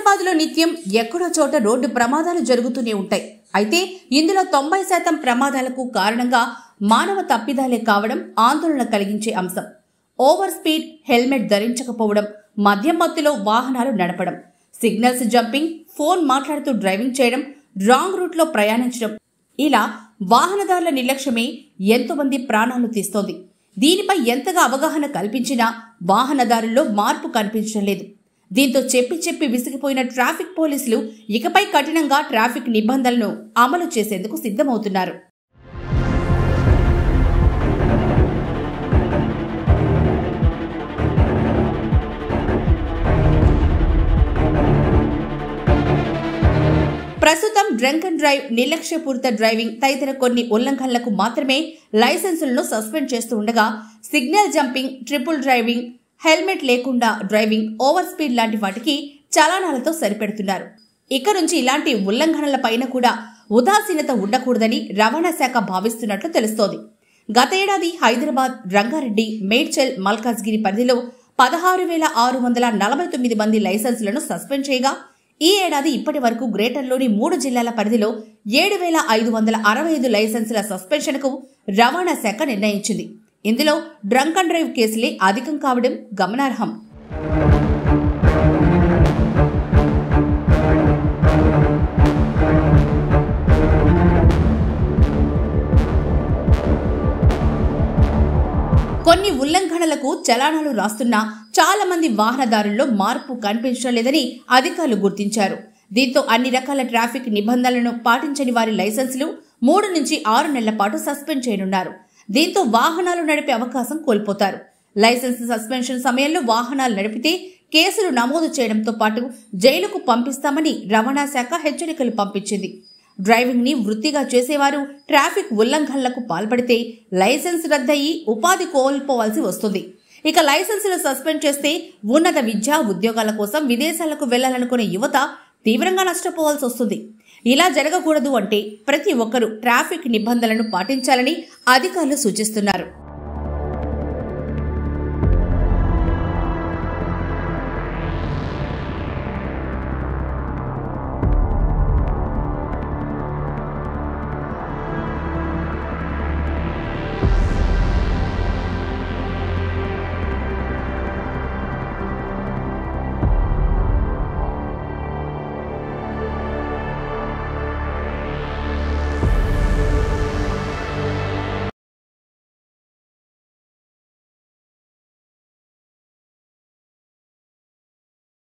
హైదరాబాద్లో నిత్యం ఎక్కడో చోట రోడ్డు ప్రమాదాలు జరుగుతూనే ఉంటాయి అయితే ఇందులో తొంభై శాతం ప్రమాదాలకు కారణంగా మానవ తప్పిదాలే కావడం ఆందోళన కలిగించే అంశం ఓవర్ స్పీడ్ హెల్మెట్ ధరించకపోవడం మద్యం మత్తులో వాహనాలు నడపడం సిగ్నల్స్ జంపింగ్ ఫోన్ మాట్లాడుతూ డ్రైవింగ్ చేయడం రాంగ్ రూట్లో ప్రయాణించడం ఇలా వాహనదారుల నిర్లక్ష్యమే ఎంతో మంది ప్రాణాలు తీస్తోంది దీనిపై ఎంతగా అవగాహన కల్పించినా వాహనదారుల్లో మార్పు కనిపించడం లేదు దీంతో చెప్పి చెప్పి విసిగిపోయిన ట్రాఫిక్ పోలీసులు ఇకపై కఠినంగా ట్రాఫిక్ నిబంధనలను అమలు చేసేందుకు సిద్ధమవుతున్నారు ప్రస్తుతం డ్రంక్ అండ్ డ్రైవ్ నిర్లక్ష్యపూరిత డ్రైవింగ్ తదితర కొన్ని ఉల్లంఘనలకు మాత్రమే లైసెన్సులను సస్పెండ్ చేస్తూ ఉండగా signal jumping triple driving helmet లేకుండా డ్రైవింగ్ ఓవర్ స్పీడ్ లాంటి వాటికి చలానాలతో సరిపెడుతున్నారు ఇక నుంచి ఇలాంటి ఉల్లంఘనల పైన కూడా ఉదాసీనత ఉండకూడదని రవాణా శాఖ భావిస్తున్నట్లు తెలుస్తోంది గత ఏడాది హైదరాబాద్ రంగారెడ్డి మేడ్చల్ మల్కాజ్గిరి పరిధిలో పదహారు వేల ఆరు వందల నలభై తొమ్మిది మంది లైసెన్సులను సస్పెండ్ చేయగా ఈ ఏడాది ఇప్పటి వరకు గ్రేటర్లోని మూడు జిల్లాల పరిధిలో ఏడు వేల ఐదు వందల అరవై ఐదు లైసెన్సుల సస్పెన్షన్కు రవాణా శాఖ నిర్ణయించింది ఇందులో డ్రంక్ అండ్ డ్రైవ్ కేసులే అధికం కావడం గమనార్హం కొన్ని ఉల్లంఘనలకు చలానాలు రాస్తున్నా చాలా మంది వాహనదారుల్లో మార్పు కనిపించడం లేదని అధికారులు గుర్తించారు దీంతో అన్ని రకాల ట్రాఫిక్ నిబంధనలను పాటించని వారి లైసెన్సులు మూడు నుంచి ఆరు నెలల పాటు సస్పెండ్ చేయనున్నారు దీంతో వాహనాలు నడిపే అవకాశం కోల్పోతారు లైసెన్స్ సస్పెన్షన్ సమయంలో వాహనాలు నడిపితే కేసులు నమోదు చేయడంతో పాటు జైలుకు పంపిస్తామని రవాణా శాఖ హెచ్చరికలు పంపించింది డ్రైవింగ్ ని వృత్తిగా చేసేవారు ట్రాఫిక్ ఉల్లంఘనలకు పాల్పడితే లైసెన్స్ రద్దయి ఉపాధి కోల్పోవాల్సి వస్తుంది ఇక లైసెన్సులు సస్పెండ్ చేస్తే ఉన్నత విద్యా ఉద్యోగాల కోసం విదేశాలకు వెళ్లాలనుకునే యువత తీవ్రంగా నష్టపోవాల్సి వస్తుంది ఇలా జరగకూడదు అంటే ప్రతి ఒక్కరూ ట్రాఫిక్ నిబంధనలను పాటించాలని అధికారులు సూచిస్తున్నారు